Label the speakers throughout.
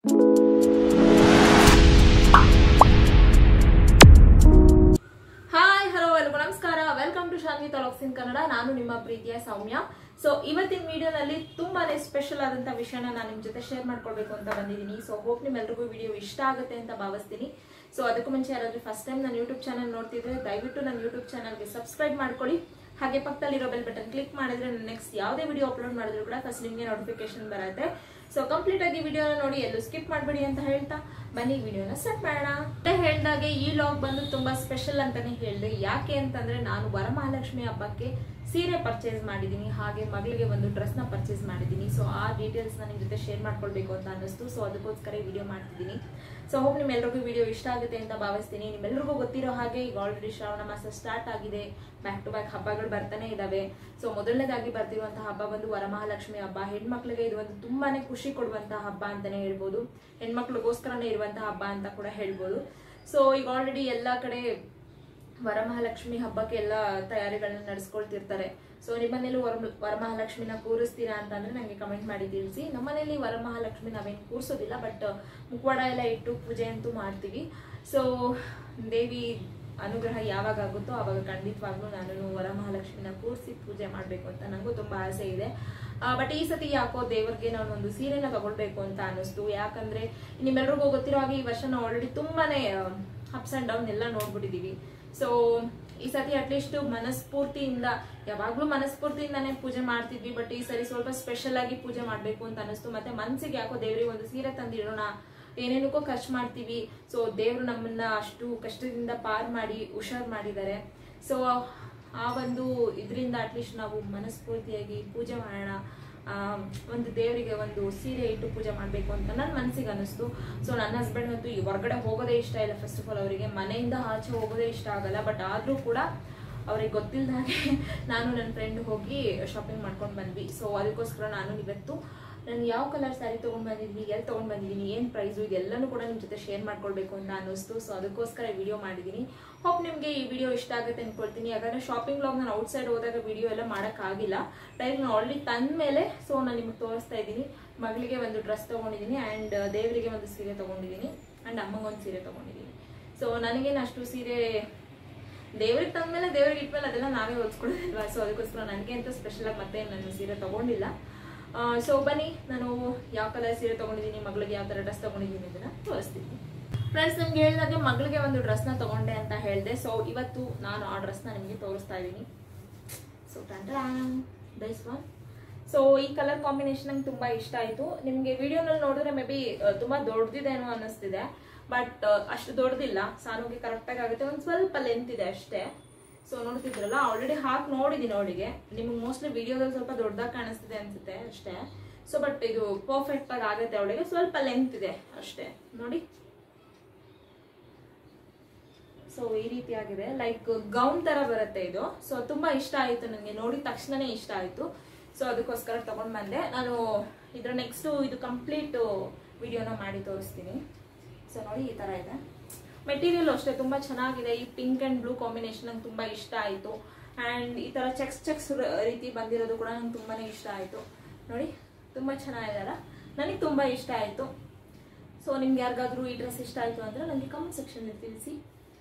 Speaker 1: hi hello ಎಲ್ರಿಗೂ ನಮಸ್ಕಾರ welcome to Shanvi talks in Kannada ನಾನು ನಿಮ್ಮ ಪ್ರೀತಿಯ ಸೌಮ್ಯ ಸೊ ಇವತ್ತಿನ ವಿಡಿಯೋನಲ್ಲಿ ತುಂಬಾನೇ ಸ್ಪೆಷಲ್ ಆದಂತ ವಿಷಯನ ನಾನು ನಿಮ್ ಜೊತೆ ಶೇರ್ ಮಾಡ್ಕೊಳ್ಬೇಕು ಅಂತ ಬಂದಿದ್ದೀನಿ ಸೊ ಹೋಪ್ ನಿಮ್ಮೆಲ್ರಿಗೂ ವಿಡಿಯೋ ಇಷ್ಟ ಆಗುತ್ತೆ ಅಂತ ಭಾವಿಸ್ತೀನಿ ಸೊ ಅದಕ್ಕೂ ಮುಂಚೆ ಯಾರಾದ್ರೂ ಫಸ್ಟ್ ಟೈಮ್ ನನ್ನ ಯೂಟ್ಯೂಬ್ ಚಾನಲ್ ನೋಡ್ತಿದ್ರೆ ದಯವಿಟ್ಟು ನನ್ನ ಯೂಟ್ಯೂಬ್ ಚಾನಲ್ಗೆ ಸಬ್ಸ್ಕ್ರೈಬ್ ಮಾಡ್ಕೊಳ್ಳಿ ಹಾಗೆ ಪಕ್ಕದಲ್ಲಿರೋ ಬೆಲ್ ಬಟನ್ ಕ್ಲಿಕ್ ಮಾಡಿದ್ರೆ ನೆಕ್ಸ್ಟ್ ಯಾವುದೇ ವಿಡಿಯೋ ಅಪ್ಲೋಡ್ ಮಾಡಿದ್ರು ಕೂಡ ಫಸ್ಟ್ ನಿಮಗೆ ನೋಟಿಫಿಕೇಶನ್ ಬರುತ್ತೆ ಸೊ ಕಂಪ್ಲೀಟ್ ಆಗಿ ವಿಡಿಯೋನ ನೋಡಿ ಎಲ್ಲೂ ಸ್ಕಿಪ್ ಮಾಡಬೇಡಿ ಅಂತ ಹೇಳ್ತಾ ಬನ್ನಿ ವಿಡಿಯೋನ ಸ್ಟಾರ್ಟ್ ಮಾಡೋಣ ಮತ್ತೆ ಹೇಳ್ದಾಗೆ ಈ ಲಾಗ್ ಬಂದು ತುಂಬಾ ಸ್ಪೆಷಲ್ ಅಂತಾನೆ ಹೇಳಿದೆ ಯಾಕೆ ಅಂತಂದ್ರೆ ನಾನು ವರಮಹಾಲಕ್ಷ್ಮಿ ಹಬ್ಬಕ್ಕೆ ಸೀರೆ ಪರ್ಚೇಸ್ ಮಾಡಿದ್ದೀನಿ ಹಾಗೆ ಮಗಳಿಗೆ ಒಂದು ಡ್ರೆಸ್ ನ ಪರ್ಚೇಸ್ ಮಾಡಿದ್ದೀನಿ ಸೊ ಆ ಡೀಟೇಲ್ಸ್ ನಿಮ್ ಜೊತೆ ಶೇರ್ ಮಾಡ್ಕೊಳ್ಬೇಕು ಅಂತ ಅನ್ನಿಸ್ತು ಸೊ ಅದಕ್ಕೋಸ್ಕರ ವಿಡಿಯೋ ಮಾಡ್ತಿದ್ದೀನಿ ಸೊ ಹೋಪ್ ನಿಮ್ಮೆಲ್ರಿಗೂ ವಿಡಿಯೋ ಇಷ್ಟ ಆಗುತ್ತೆ ಅಂತ ಭಾವಿಸ್ತೀನಿ ನಿಮ್ಮೆಲ್ರಿಗೂ ಗೊತ್ತಿರೋ ಹಾಗೆ ಈಗ ಆಲ್ರೆಡಿ ಶ್ರಾವಣ ಮಾಸ ಸ್ಟಾರ್ಟ್ ಆಗಿದೆ ಬ್ಯಾಕ್ ಟು ಬ್ಯಾಕ್ ಹಬ್ಬಗಳು ಬರ್ತಾನೆ ಇದಾವೆ ಸೊ ಮೊದಲನೇದಾಗಿ ಬರ್ತಿರುವಂತಹ ಹಬ್ಬ ಬಂದು ವರಮಹಾಲಕ್ಷ್ಮಿ ಹಬ್ಬ ಹೆಣ್ಮಕ್ಳಿಗೆ ಇದು ಒಂದು ತುಂಬಾನೇ ಖುಷಿ ಕೊಡುವಂತಹ ಹಬ್ಬ ಅಂತಾನೆ ಹೇಳ್ಬೋದು ಹೆಣ್ಮಕ್ಳಿಗೋಸ್ಕರನೇ ಇರುವಂತಹ ಹಬ್ಬ ಅಂತ ಕೂಡ ಹೇಳ್ಬೋದು ಸೊ ಈಗ ಆಲ್ರೆಡಿ ಎಲ್ಲಾ ಕಡೆ ವರಮಹಾಲಕ್ಷ್ಮಿ ಹಬ್ಬಕ್ಕೆ ಎಲ್ಲ ತಯಾರಿಗಳನ್ನ ನಡೆಸ್ಕೊಳ್ತಿರ್ತಾರೆ ಸೊ ನಿಮ್ಮನೇಲಿ ವರ ವರಮಹಾಲಕ್ಷ್ಮಿನ ಕೂರಿಸ್ತೀರಾ ಅಂತಂದ್ರೆ ನಂಗೆ ಕಮೆಂಟ್ ಮಾಡಿ ತಿಳಿಸಿ ನಮ್ಮನೇಲಿ ವರಮಹಾಲಕ್ಷ್ಮಿ ನಾವೇನು ಕೂರಿಸೋದಿಲ್ಲ ಬಟ್ ಮುಖವಾಡ ಎಲ್ಲ ಇಟ್ಟು ಪೂಜೆ ಅಂತೂ ಮಾಡ್ತೀವಿ ಸೊ ದೇವಿ ಅನುಗ್ರಹ ಯಾವಾಗ ಆಗುತ್ತೋ ಆವಾಗ ಖಂಡಿತವಾಗ್ಲೂ ನಾನು ವರಮಹಾಲಕ್ಷ್ಮಿನ ಕೂರಿಸಿ ಪೂಜೆ ಮಾಡಬೇಕು ಅಂತ ನನಗೂ ತುಂಬಾ ಆಸೆ ಇದೆ ಬಟ್ ಈ ಸತಿ ಯಾಕೋ ದೇವರಿಗೆ ನಾನು ಒಂದು ಸೀರೆನ ತಗೊಳ್ಬೇಕು ಅಂತ ಅನಿಸ್ತು ಯಾಕಂದ್ರೆ ನಿಮ್ಮೆಲ್ರಿಗೂ ಗೊತ್ತಿರೋ ಹಾಗೆ ಈ ವರ್ಷ ನಾವು ಆಲ್ರೆಡಿ ತುಂಬಾನೇ ಅಪ್ಸ್ ಅಂಡ್ ಡೌನ್ ಎಲ್ಲ ನೋಡ್ಬಿಟ್ಟಿದೀವಿ ಸೊ ಈ ಸತಿ ಅಟ್ಲೀಸ್ಟ್ ಮನಸ್ಫೂರ್ತಿಯಿಂದ ಯಾವಾಗ್ಲೂ ಮನಸ್ಫೂರ್ತಿಯಿಂದಾನೇ ಪೂಜೆ ಮಾಡ್ತಿದ್ವಿ ಬಟ್ ಈ ಸರಿ ಸ್ವಲ್ಪ ಸ್ಪೆಷಲ್ ಆಗಿ ಪೂಜೆ ಮಾಡ್ಬೇಕು ಅಂತ ಅನಿಸ್ತು ಮತ್ತೆ ಮನ್ಸಿಗೆ ಯಾಕೋ ದೇವ್ರಿಗೆ ಒಂದು ಸೀರೆ ತಂದಿಡೋಣ ಏನೇನಕ್ಕೋ ಖರ್ಚು ಮಾಡ್ತೀವಿ ಸೊ ದೇವ್ರು ನಮ್ಮನ್ನ ಅಷ್ಟು ಕಷ್ಟದಿಂದ ಪಾರ್ ಮಾಡಿ ಹುಷಾರ್ ಮಾಡಿದ್ದಾರೆ ಸೊ ಆ ಒಂದು ಇದರಿಂದ ಅಟ್ಲೀಸ್ಟ್ ನಾವು ಮನಸ್ಫೂರ್ತಿಯಾಗಿ ಪೂಜೆ ಮಾಡೋಣ ಆ, ಒಂದು ದೇವರಿಗೆ ಒಂದು ಸೀರೆ ಇಟ್ಟು ಪೂಜೆ ಮಾಡಬೇಕು ಅಂತ ನನ್ನ ಮನಸ್ಸಿಗೆ ಅನಿಸ್ತು ಸೊ ನನ್ನ ಹಸ್ಬೆಂಡ್ ಅಂತೂ ಈ ಹೊರಗಡೆ ಹೋಗೋದೇ ಇಷ್ಟ ಇಲ್ಲ ಫಸ್ಟ್ ಆಫ್ ಆಲ್ ಅವರಿಗೆ ಮನೆಯಿಂದ ಆಚೆ ಹೋಗೋದೇ ಇಷ್ಟ ಆಗಲ್ಲ ಬಟ್ ಆದರೂ ಕೂಡ ಅವ್ರಿಗೆ ಗೊತ್ತಿಲ್ಲದ ಹಾಗೆ ನಾನು ನನ್ನ ಫ್ರೆಂಡ್ ಹೋಗಿ ಶಾಪಿಂಗ್ ಮಾಡ್ಕೊಂಡು ಬಂದ್ವಿ ಸೊ ಅದಕ್ಕೋಸ್ಕರ ನಾನು ಇವತ್ತು ನಾನು ಯಾವ ಕಲರ್ ಸ್ಯಾರಿ ತೊಗೊಂಡು ಬಂದಿದ್ದೀನಿ ಎಲ್ಲಿ ತೊಗೊಂಡು ಬಂದಿದ್ದೀನಿ ಏನು ಪ್ರೈಸು ಇದೆಲ್ಲನೂ ಕೂಡ ನಿಮ್ಮ ಜೊತೆ ಶೇರ್ ಮಾಡ್ಕೊಳ್ಬೇಕು ಅಂತ ಅನ್ನಿಸ್ತು ಸೊ ಅದಕ್ಕೋಸ್ಕರ ವಿಡಿಯೋ ಮಾಡಿದ್ದೀನಿ ಹೋಪ್ ನಿಮಗೆ ಈ ವಿಡಿಯೋ ಇಷ್ಟ ಆಗುತ್ತೆ ಅನ್ಕೊಳ್ತೀನಿ ಯಾಕಂದ್ರೆ ಶಾಪಿಂಗ್ ಬ್ಲಾಗ್ ನಾನು ಔಟ್ ಸೈಡ್ ಹೋದಾಗ ವಿಡಿಯೋ ಎಲ್ಲ ಮಾಡೋಕ್ಕಾಗಿಲ್ಲ ಡೈರೆಕ್ಟ್ ನಾನು ಆಲ್ರೆಡಿ ತಂದ ಮೇಲೆ ಸೊ ನಾನು ನಿಮಗೆ ತೋರಿಸ್ತಾ ಇದ್ದೀನಿ ಮಗಳಿಗೆ ಒಂದು ಡ್ರೆಸ್ ತೊಗೊಂಡಿದ್ದೀನಿ ಆ್ಯಂಡ್ ದೇವರಿಗೆ ಒಂದು ಸೀರೆ ತೊಗೊಂಡಿದ್ದೀನಿ ಆ್ಯಂಡ್ ಅಮ್ಮಂಗೆ ಒಂದು ಸೀರೆ ತೊಗೊಂಡಿದ್ದೀನಿ ಸೊ ನನಗೇನು ಅಷ್ಟು ಸೀರೆ ದೇವ್ರಿಗೆ ತಂದ್ಮೇಲೆ ದೇವ್ರಿಗೆ ಇಟ್ಮೇಲೆ ಅದೆಲ್ಲ ನಾವೇ ಹೊಲ್ಸ್ಕೊಡೋದಲ್ವಾ ಸೊ ಅದಕ್ಕೋಸ್ಕರ ನನಗೆ ಅಂತ ಸ್ಪೆಷಲ್ ಆಗಿ ಮತ್ತೆ ನಾನು ಸೀರೆ ತಗೊಂಡಿಲ್ಲ ಸೊ ಬನ್ನಿ ನಾನು ಯಾವ ಕಲರ್ ಸೀರೆ ತಗೊಂಡಿದ್ದೀನಿ ಮಗಳಿಗೆ ಯಾವ ಥರ ಡ್ರೆಸ್ ತಗೊಂಡಿದ್ದೀನಿ ಅದನ್ನ ತೋರಿಸ್ತೀನಿ ಫ್ರೆಂಡ್ಸ್ ನಿಮ್ಗೆ ಹೇಳಿದಾಗೆ ಮಗಳಿಗೆ ಒಂದು ಡ್ರೆಸ್ನ ತಗೊಂಡೆ ಅಂತ ಹೇಳಿದೆ ಸೊ ಇವತ್ತು ನಾನು ಆ ಡ್ರೆಸ್ನ ನಿಮಗೆ ತೋರಿಸ್ತಾ ಇದ್ದೀನಿ ಸೊ ದೈಸ್ ಒನ್ ಸೊ ಈ ಕಲರ್ ಕಾಂಬಿನೇಷನ್ ನಂಗೆ ತುಂಬಾ ಇಷ್ಟ ಆಯಿತು ನಿಮಗೆ ವಿಡಿಯೋನಲ್ಲಿ ನೋಡಿದ್ರೆ ಮೇ ಬಿ ತುಂಬಾ ದೊಡ್ಡದಿದೇನೋ ಅನ್ನಿಸ್ತಿದೆ ಬಟ್ ಅಷ್ಟು ದೊಡ್ಡದಿಲ್ಲ ಸಾನುಗೆ ಕರೆಕ್ಟಾಗಿ ಆಗುತ್ತೆ ಒಂದು ಸ್ವಲ್ಪ ಲೆಂತ್ ಇದೆ ಅಷ್ಟೇ ಸೊ ನೋಡ್ತಿದ್ರಲ್ಲ ಆಲ್ರೆಡಿ ಹಾಕಿ ನೋಡಿದ್ದೀನಿ ಅವಳಿಗೆ ನಿಮ್ಗೆ ಮೋಸ್ಟ್ಲಿ ವಿಡಿಯೋದಲ್ಲಿ ಸ್ವಲ್ಪ ದೊಡ್ಡದಾಗಿ ಕಾಣಿಸ್ತಿದೆ ಅನ್ಸುತ್ತೆ ಅಷ್ಟೇ ಸೊ ಬಟ್ ಇದು ಪರ್ಫೆಕ್ಟ್ ಆಗಿ ಆಗುತ್ತೆ ಅವಳಿಗೆ ಸ್ವಲ್ಪ ಲೆಂತ್ ಇದೆ ಅಷ್ಟೇ ನೋಡಿ ಸೊ ಈ ರೀತಿಯಾಗಿದೆ ಲೈಕ್ ಗೌನ್ ತರ ಬರುತ್ತೆ ಇದು ಸೊ ತುಂಬಾ ಇಷ್ಟ ಆಯ್ತು ನನಗೆ ನೋಡಿದ ತಕ್ಷಣನೇ ಇಷ್ಟ ಆಯ್ತು ಸೊ ಅದಕ್ಕೋಸ್ಕರ ತಗೊಂಡ್ ಬಂದೆ ನಾನು ಇದ್ರ ನೆಕ್ಸ್ಟ್ ಇದು ಕಂಪ್ಲೀಟ್ ವಿಡಿಯೋನ ಮಾಡಿ ತೋರಿಸ್ತೀನಿ ಸೊ ನೋಡಿ ಈ ತರ ಇದೆ ಮೆಟೀರಿಯಲ್ ಅಷ್ಟೇ ತುಂಬಾ ಚೆನ್ನಾಗಿದೆ ಈ ಪಿಂಕ್ ಅಂಡ್ ಬ್ಲೂ ಕಾಂಬಿನೇಷನ್ ನಂಗೆ ತುಂಬಾ ಇಷ್ಟ ಆಯ್ತು ಅಂಡ್ ಈ ತರ ಚೆಕ್ಸ್ ಚೆಕ್ಸ್ ರೀತಿ ಬಂದಿರೋದು ಕೂಡ ನಂಗೆ ತುಂಬಾನೇ ಇಷ್ಟ ಆಯ್ತು ನೋಡಿ ತುಂಬಾ ಚೆನ್ನಾಗಿದೆಲ್ಲ ನನಗೆ ತುಂಬಾ ಇಷ್ಟ ಆಯ್ತು ಸೊ ನಿಮ್ಗೆ ಯಾರಿಗಾದ್ರೂ ಈ ಡ್ರೆಸ್ ಇಷ್ಟ ಆಯ್ತು ಅಂದ್ರೆ ನನಗೆ ಕಮೆಂಟ್ ಸೆಕ್ಷನ್ ತಿಳಿಸಿ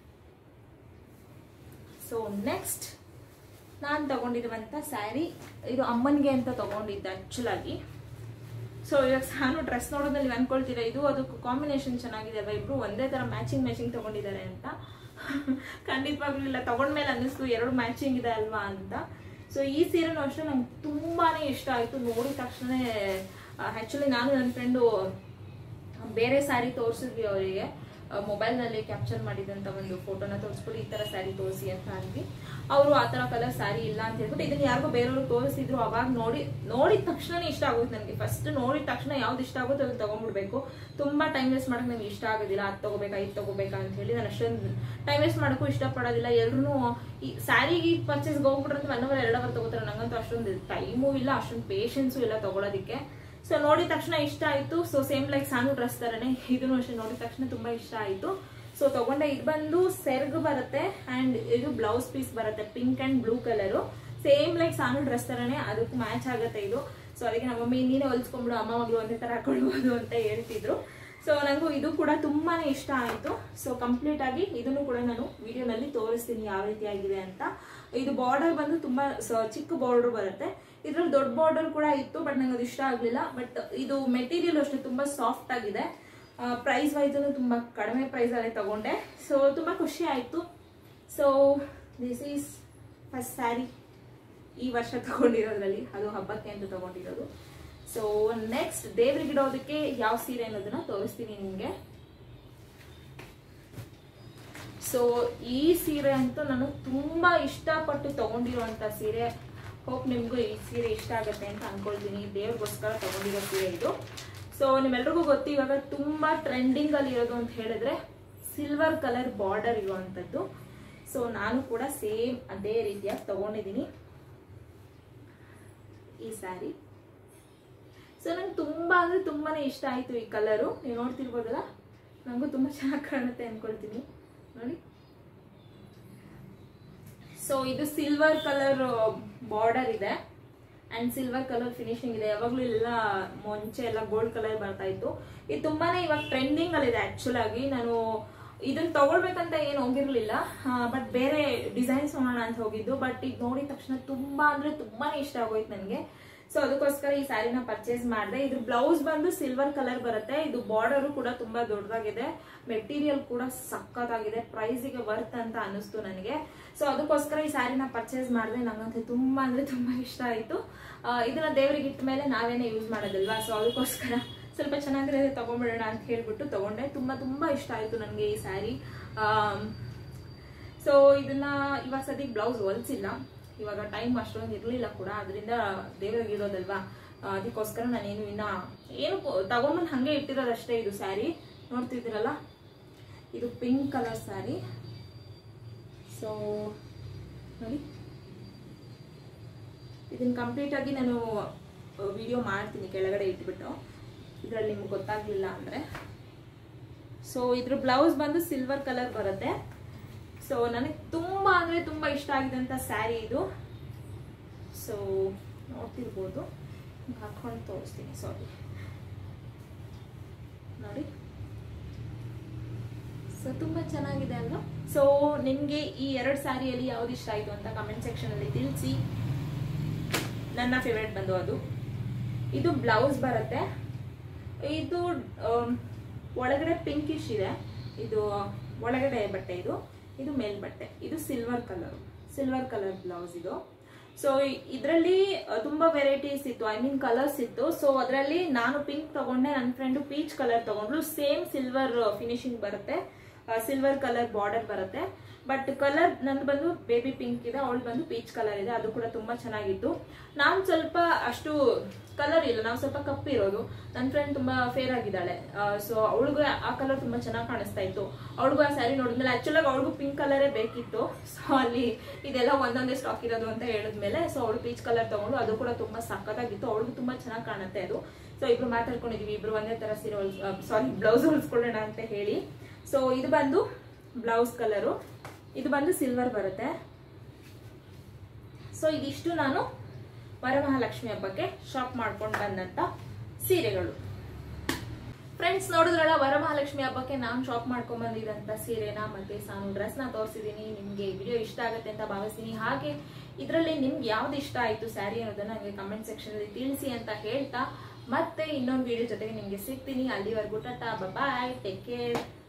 Speaker 1: ಸೊ ನೆಕ್ಸ್ಟ್ ನಾನು ತಗೊಂಡಿರುವಂಥ ಸ್ಯಾರಿ ಇದು ಅಮ್ಮನಿಗೆ ಅಂತ ತಗೊಂಡಿದ್ದೆ ಆ್ಯಕ್ಚುಲ್ ಆಗಿ ಸೊ ಇವಾಗ ನಾನು ಡ್ರೆಸ್ ನೋಡೋದ್ರಲ್ಲಿ ನೀವು ಅನ್ಕೊಳ್ತೀರಾ ಇದು ಅದಕ್ಕೆ ಕಾಂಬಿನೇಷನ್ ಚೆನ್ನಾಗಿದೆ ಅಲ್ವಾ ಇಬ್ರು ಒಂದೇ ಥರ ಮ್ಯಾಚಿಂಗ್ ಮ್ಯಾಚಿಂಗ್ ತಗೊಂಡಿದ್ದಾರೆ ಅಂತ ಖಂಡಿತವಾಗ್ಲೂ ಇಲ್ಲ ತಗೊಂಡ್ಮೇಲೆ ಅನ್ನಿಸ್ತು ಎರಡು ಮ್ಯಾಚಿಂಗ್ ಇದೆ ಅಲ್ವಾ ಅಂತ ಸೊ ಈ ಸೀರೆನೂ ಅಷ್ಟೇ ನಂಗೆ ತುಂಬಾನೇ ಇಷ್ಟ ಆಯಿತು ನೋಡಿದ ತಕ್ಷಣ ಆ್ಯಕ್ಚುಲಿ ನಾನು ನನ್ನ ಫ್ರೆಂಡು ಬೇರೆ ಸ್ಯಾರಿ ತೋರಿಸಿದ್ವಿ ಅವರಿಗೆ ಮೊಬೈಲ್ನಲ್ಲಿ ಕ್ಯಾಪ್ಚರ್ ಮಾಡಿದಂಥ ಒಂದು ಫೋಟೋನ ತೋರಿಸ್ಬಿಟ್ಟು ಈ ಥರ ಸ್ಯಾರಿ ತೋರಿಸಿ ಅಂತ ಅಂದ್ವಿ ಅವರು ಆ ಥರ ಕಲರ್ ಸ್ಯಾರಿ ಇಲ್ಲ ಅಂತ ಹೇಳ್ಬಿಟ್ಟು ಇದನ್ನ ಯಾರಿಗೋ ಬೇರೆಯವರು ತೋರಿಸಿದ್ರು ಅವಾಗ ನೋಡಿ ನೋಡಿದ ತಕ್ಷಣನೇ ಇಷ್ಟ ಆಗುತ್ತೆ ನನಗೆ ಫಸ್ಟ್ ನೋಡಿದ ತಕ್ಷಣ ಯಾವ್ದು ಇಷ್ಟ ಆಗುತ್ತೋ ಅದನ್ನ ತಗೊಂಡ್ಬಿಡ್ಬೇಕು ತುಂಬಾ ಟೈಮ್ ವೇಸ್ಟ್ ಮಾಡಕ್ ನನಗೆ ಇಷ್ಟ ಆಗೋದಿಲ್ಲ ಅದು ತಗೋಬೇಕಾ ಇದು ತಗೋಬೇಕಾ ಅಂತ ಹೇಳಿ ನಾನು ಅಷ್ಟೊಂದು ಟೈಮ್ ವೇಸ್ಟ್ ಮಾಡೋಕ್ಕೂ ಇಷ್ಟಪಡೋದಿಲ್ಲ ಎಲ್ರು ಈ ಸ್ಯಾರಿಗೆ ಪರ್ಚೇಸ್ಗೆ ಹೋಗ್ಬಿಟ್ರೆ ಒನ್ ಅವರ್ ಎರಡು ಅವರ್ ತಗೋತಾರೆ ನಂಗಂತೂ ಅಷ್ಟೊಂದು ಟೈಮು ಇಲ್ಲ ಅಷ್ಟೊಂದು ಪೇಷನ್ಸು ಇಲ್ಲ ತಗೊಳೋದಕ್ಕೆ ಸೊ ನೋಡಿದ ತಕ್ಷಣ ಇಷ್ಟ ಆಯ್ತು ಸೊ ಸೇಮ್ ಲೈಕ್ ಸಾನು ಡ್ರೆಸ್ ತರನೇ ಇದನ್ನು ಅಷ್ಟೇ ನೋಡಿದ ತಕ್ಷಣ ತುಂಬಾ ಇಷ್ಟ ಆಯ್ತು ಸೊ ತಗೊಂಡೆ ಇದು ಬಂದು ಸೆರ್ಗ್ ಬರುತ್ತೆ ಅಂಡ್ ಇದು ಬ್ಲೌಸ್ ಪೀಸ್ ಬರುತ್ತೆ pink and blue colour same like ಸಾನು ಡ್ರೆಸ್ ತರನೇ ಅದಕ್ಕೆ ಮ್ಯಾಚ್ ಆಗುತ್ತೆ ಇದು ಸೊ ಅದಕ್ಕೆ ನಮ್ಮ ಮಮ್ಮಿ ನೀನೇ ಹೊಲ್ಸ್ಕೊಂಡ್ಬಿಡು ಅಮ್ಮ ಮಗಳು ಒಂದೇ ತರ ಹಾಕೊಳ್ಬೋದು ಅಂತ ಹೇಳ್ತಿದ್ರು ಸೊ ನನಗೂ ಇದು ಕೂಡ ತುಂಬಾನೇ ಇಷ್ಟ ಆಯಿತು ಸೊ ಕಂಪ್ಲೀಟ್ ಆಗಿ ಇದನ್ನು ಕೂಡ ನಾನು ವಿಡಿಯೋನಲ್ಲಿ ತೋರಿಸ್ತೀನಿ ಯಾವ ರೀತಿ ಆಗಿದೆ ಅಂತ ಇದು ಬಾರ್ಡರ್ ಬಂದು ತುಂಬಾ ಸ- ಚಿಕ್ಕ ಬಾರ್ಡರ್ ಬರುತ್ತೆ ಇದ್ರಲ್ಲಿ ದೊಡ್ಡ ಬಾರ್ಡರ್ ಕೂಡ ಇತ್ತು ಬಟ್ ನಂಗೆ ಅದು ಇಷ್ಟ ಆಗಲಿಲ್ಲ ಬಟ್ ಇದು ಮೆಟೀರಿಯಲ್ ಅಷ್ಟೇ ತುಂಬಾ ಸಾಫ್ಟ್ ಆಗಿದೆ ಪ್ರೈಸ್ ವೈಸ್ ತುಂಬಾ ಕಡಿಮೆ ಪ್ರೈಸ್ ಅಲ್ಲಿ ತಗೊಂಡೆ ಸೊ ತುಂಬಾ ಖುಷಿ ಆಯ್ತು so this is first saree ಈ ವರ್ಷ ತಗೊಂಡಿರೋದ್ರಲ್ಲಿ ಅದು ಹಬ್ಬಕ್ಕೆ ಅಂತ ತಗೊಂಡಿರೋದು ಸೊ ನೆಕ್ಸ್ಟ್ ದೇವ್ರಿಗೆ ಇಡೋದಕ್ಕೆ ಯಾವ ಸೀರೆ ಅನ್ನೋದನ್ನ ತೋರಿಸ್ತೀನಿ ನಿಮಗೆ ಸೊ ಈ ಸೀರೆ ಅಂತೂ ನಾನು ತುಂಬಾ ಇಷ್ಟಪಟ್ಟು ತಗೊಂಡಿರುವಂತ ಸೀರೆ ಹೋಪ್ ನಿಮ್ಗೂ ಈ ಸೀರೆ ಇಷ್ಟ ಆಗುತ್ತೆ ಅಂತ ಅನ್ಕೊಳ್ತೀನಿ ದೇವ್ರಿಗೋಸ್ಕರ ತಗೊಂಡಿರೋ ಸೀರೆ ಇದು ಸೊ ನಿಮ್ಮೆಲ್ರಿಗೂ ಗೊತ್ತು ಇವಾಗ ತುಂಬಾ ಟ್ರೆಂಡಿಂಗ್ ಅಲ್ಲಿ ಇರೋದು ಅಂತ ಹೇಳಿದ್ರೆ ಸಿಲ್ವರ್ ಕಲರ್ ಬಾರ್ಡರ್ ಇರುವಂತದ್ದು ಸೊ ನಾನು ಕೂಡ ಸೇಮ್ ಅದೇ ರೀತಿಯಾಗಿ ತಗೊಂಡಿದ್ದೀನಿ ಈ ಸ್ಯಾರಿ ಸೊ ನಂಗೆ ತುಂಬಾ ಅಂದ್ರೆ ತುಂಬಾನೇ ಇಷ್ಟ ಆಯ್ತು ಈ ಕಲರು ನೀವು ನೋಡ್ತಿರ್ಬೋದಲ್ಲ ನಂಗೂ ತುಂಬಾ ಚೆನ್ನಾಗಿ ಕಾಣುತ್ತೆ ಅನ್ಕೊಳ್ತೀನಿ ನೋಡಿ ಸೊ ಇದು ಸಿಲ್ವರ್ ಕಲರ್ ಬಾರ್ಡರ್ ಇದೆ ಅಂಡ್ ಸಿಲ್ವರ್ ಕಲರ್ ಫಿನಿಶಿಂಗ್ ಇದೆ ಯಾವಾಗ್ಲೂ ಎಲ್ಲ ಮುಂಚೆ ಎಲ್ಲ ಗೋಲ್ಡ್ ಕಲರ್ ಬರ್ತಾ ಇತ್ತು ಇದು ತುಂಬಾನೇ ಇವಾಗ ಟ್ರೆಂಡಿಂಗ್ ಅಲ್ಲಿ ಇದೆ ಆಕ್ಚುಲ್ ಆಗಿ ನಾನು ಇದನ್ನ ತಗೊಳ್ಬೇಕಂತ ಏನು ಹೋಗಿರ್ಲಿಲ್ಲ ಬಟ್ ಬೇರೆ ಡಿಸೈನ್ಸ್ ನೋಡೋಣ ಅಂತ ಹೋಗಿದ್ದು ಬಟ್ ಇದು ನೋಡಿದ ತಕ್ಷಣ ತುಂಬಾ ಅಂದ್ರೆ ತುಂಬಾನೇ ಇಷ್ಟ ಆಗೋಯ್ತು ನನಗೆ ಸೊ ಅದಕ್ಕೋಸ್ಕರ ಈ ಸ್ಯಾರಿನ ಪರ್ಚೇಸ್ ಮಾಡಿದೆ ಇದ್ರ ಬ್ಲೌಸ್ ಬಂದು ಸಿಲ್ವರ್ ಕಲರ್ ಬರುತ್ತೆ ಇದು ಬಾರ್ಡರ್ ಕೂಡ ತುಂಬಾ ದೊಡ್ಡದಾಗಿದೆ ಮೆಟೀರಿಯಲ್ ಕೂಡ ಸಖತ್ತಾಗಿದೆ ಪ್ರೈಸಿಗೆ ವರ್ತ್ ಅಂತ ಅನಿಸ್ತು ನನಗೆ ಸೊ ಅದಕ್ಕೋಸ್ಕರ ಈ ಸ್ಯಾರಿನ ಪರ್ಚೇಸ್ ಮಾಡಿದೆ ನಂಗಂತೂ ತುಂಬಾ ಅಂದ್ರೆ ತುಂಬಾ ಇಷ್ಟ ಆಯ್ತು ಆ, ಇದನ್ನ ದೇವರಿಗೆ ಇಟ್ಟ ಮೇಲೆ ನಾವೇನೇ ಯೂಸ್ ಮಾಡೋದಲ್ವಾ ಸೊ ಅದಕ್ಕೋಸ್ಕರ ಸ್ವಲ್ಪ ಚೆನ್ನಾಗಿರೋದೇ ತಗೊಂಡ್ಬಿಡೋಣ ಅಂತ ಹೇಳ್ಬಿಟ್ಟು ತಗೊಂಡೆ ತುಂಬಾ ತುಂಬಾ ಇಷ್ಟ ಆಯ್ತು ನನಗೆ ಈ ಸ್ಯಾರಿ ಸೊ ಇದನ್ನ ಇವಾಗ ಸದ್ಯಕ್ಕೆ ಬ್ಲೌಸ್ ಹೊಲ್ಸಿಲ್ಲ ಇವಾಗ ಟೈಮ್ ಅಷ್ಟೊಂದು ಇರಲಿಲ್ಲ ಕೂಡ ಅದರಿಂದ ದೇವರಿಗೆ ಇರೋದಲ್ವಾ ಆ, ಅದಕ್ಕೋಸ್ಕರ ನಾನೇನು ಇನ್ನ ಏನು ತಗೊಂಡ್ಬಂದು ಹಂಗೆ ಇಟ್ಟಿರೋದಷ್ಟೇ ಇದು ಸ್ಯಾರಿ ನೋಡ್ತಿದ್ದೀರಲ್ಲ ಇದು ಪಿಂಕ್ ಕಲರ್ ಸ್ಯಾರಿ ಸೊ ನೋಡಿ ಇದನ್ನ ಕಂಪ್ಲೀಟ್ ಆಗಿ ನಾನು ವಿಡಿಯೋ ಮಾಡ್ತೀನಿ ಕೆಳಗಡೆ ಇಟ್ಬಿಟ್ಟು ಇದರಲ್ಲಿ ನಿಮ್ಗೆ ಗೊತ್ತಾಗ್ಲಿಲ್ಲ ಅಂದ್ರೆ ಸೊ ಇದ್ರ ಬ್ಲೌಸ್ ಬಂದು ಸಿಲ್ವರ್ ಕಲರ್ ಬರುತ್ತೆ ಸೊ ನನಗೆ ತುಂಬಾ ಅಂದ್ರೆ ತುಂಬಾ ಇಷ್ಟ ಆಗಿದಂತ ಸ್ಯಾರಿ ಇದು ಸೊ ನೋಡ್ತಿರ್ಬೋದು ಹಾಕೊಂಡು ತೋರಿಸ್ತೀನಿ ಸಾರಿ ನೋಡಿ ಸೊ ತುಂಬಾ ಚೆನ್ನಾಗಿದೆ ಅಲ್ವಾ ಸೊ ನಿಮ್ಗೆ ಈ ಎರಡು ಸ್ಯಾರಿಯಲ್ಲಿ ಯಾವ್ದು ಇಷ್ಟ ಆಯ್ತು ಅಂತ ಕಮೆಂಟ್ ಸೆಕ್ಷನ್ ಅಲ್ಲಿ ತಿಳಿಸಿ ನನ್ನ ಫೇವ್ರೆಟ್ ಬಂದು ಅದು ಇದು ಬ್ಲೌಸ್ ಬರುತ್ತೆ ಇದು ಆಮ್, ಒಳಗಡೆ ಪಿಂಕಿಶ್ ಇದೆ ಇದು ಒಳಗಡೆ ಬಟ್ಟೆ ಇದು ಇದು ಮೇಲ್ ಬಟ್ಟೆ ಇದು silver colour silver colour blouse ಇದು ಸೊ ಇದರಲ್ಲಿ ತುಂಬಾ ವೆರೈಟೀಸ್ ಇತ್ತು ಐ ಮೀನ್ ಕಲರ್ಸ್ ಇತ್ತು ಸೊ ಅದರಲ್ಲಿ ನಾನು ಪಿಂಕ್ ತಗೊಂಡೆ ನನ್ನ ಫ್ರೆಂಡು ಪೀಚ್ ಕಲರ್ ತಗೊಂಡ್ಲು ಸೇಮ್ ಸಿಲ್ವರ್ ಫಿನಿಶಿಂಗ್ ಬರುತ್ತೆ ಸಿಲ್ವರ್ ಕಲರ್ ಬಾರ್ಡರ್ ಬರುತ್ತೆ ಬಟ್ ಕಲರ್ ನಂದು ಬಂದು ಬೇಬಿ ಪಿಂಕ್ ಇದೆ ಅವಳು ಬಂದು ಪೀಚ್ ಕಲರ್ ಇದೆ ಅದು ಕೂಡ ತುಂಬಾ ಚೆನ್ನಾಗಿತ್ತು ನಾನು ಸ್ವಲ್ಪ ಅಷ್ಟು ಕಲರ್ ಇಲ್ಲ ನಾವು ಸ್ವಲ್ಪ ಕಪ್ಪಿರೋದು ನನ್ನ ಫ್ರೆಂಡ್ ತುಂಬಾ ಫೇರ್ ಆಗಿದ್ದಾಳೆ ಸೊ ಅವಳಿಗೂ ಆ ಕಲರ್ ತುಂಬಾ ಚೆನ್ನಾಗಿ ಕಾಣಿಸ್ತಾ ಇತ್ತು ಅವಳಿಗೂ ಆ ಸ್ಯಾರಿ ನೋಡಿದ್ಮೇಲೆ ಆಕ್ಚುಲ್ ಆಗಿ ಅವಳಿಗೂ ಪಿಂಕ್ ಕಲರೇ ಬೇಕಿತ್ತು ಸೊ ಅಲ್ಲಿ ಇದೆಲ್ಲ ಒಂದೊಂದೇ ಸ್ಟಾಕ್ ಇರೋದು ಅಂತ ಹೇಳಿದ್ಮೇಲೆ ಸೊ ಅವಳು ಪೀಚ್ ಕಲರ್ ತಗೊಂಡು ಅದು ಕೂಡ ತುಂಬಾ ಸಖತ್ತಾಗಿತ್ತು ಅವಳಿಗೂ ತುಂಬಾ ಚೆನ್ನಾಗಿ ಕಾಣುತ್ತೆ ಅದು ಸೊ ಇಬ್ರು ಮಾತಾಡ್ಕೊಂಡಿದೀವಿ ಇಬ್ರು ಒಂದೇ ತರ ಸೀರೆ ಸಾರಿ ಬ್ಲೌಸ್ ಹೊಲ್ಸ್ಕೊಳ್ಳೋಣ ಅಂತ ಹೇಳಿ ಸೊ ಇದು ಬಂದು ಬ್ಲೌಸ್ ಕಲರು ಇದು ಬಂದು ಸಿಲ್ವರ್ ಬರುತ್ತೆ ಸೊ ಇದಿಷ್ಟು ನಾನು ವರಮಹಾಲಕ್ಷ್ಮಿ ಹಬ್ಬಕ್ಕೆ ಶಾಪ್ ಮಾಡ್ಕೊಂಡು ಬಂದಂತ ಸೀರೆಗಳು ಫ್ರೆಂಡ್ಸ್ ನೋಡಿದ್ರಲ್ಲ ವರಮಹಾಲಕ್ಷ್ಮಿ ಹಬ್ಬಕ್ಕೆ ನಾನು ಶಾಪ್ ಮಾಡ್ಕೊಂಡ್ ಬಂದಿದ್ದಂತ ಸೀರೆನ ಮತ್ತೆ ಸಾನು ಡ್ರೆಸ್ ನ ತೋರಿಸಿದೀನಿ ನಿಮ್ಗೆ ವಿಡಿಯೋ ಇಷ್ಟ ಆಗುತ್ತೆ ಅಂತ ಭಾವಿಸ್ತೀನಿ ಹಾಗೆ ಇದರಲ್ಲಿ ನಿಮ್ಗೆ ಯಾವ್ದು ಇಷ್ಟ ಆಯ್ತು ಸ್ಯಾರಿ ಅನ್ನೋದನ್ನ ನನಗೆ ಕಮೆಂಟ್ ಸೆಕ್ಷನ್ ಅಲ್ಲಿ ತಿಳಿಸಿ ಅಂತ ಹೇಳ್ತಾ ಮತ್ತೆ ಇನ್ನೊಂದು ವಿಡಿಯೋ ಜೊತೆಗೆ ನಿಮ್ಗೆ ಸಿಗ್ತೀನಿ ಅಲ್ಲಿವರೆಗೂ ಟಾಟಾ ಬಾಯ್ ಟೇಕ್ ಕೇರ್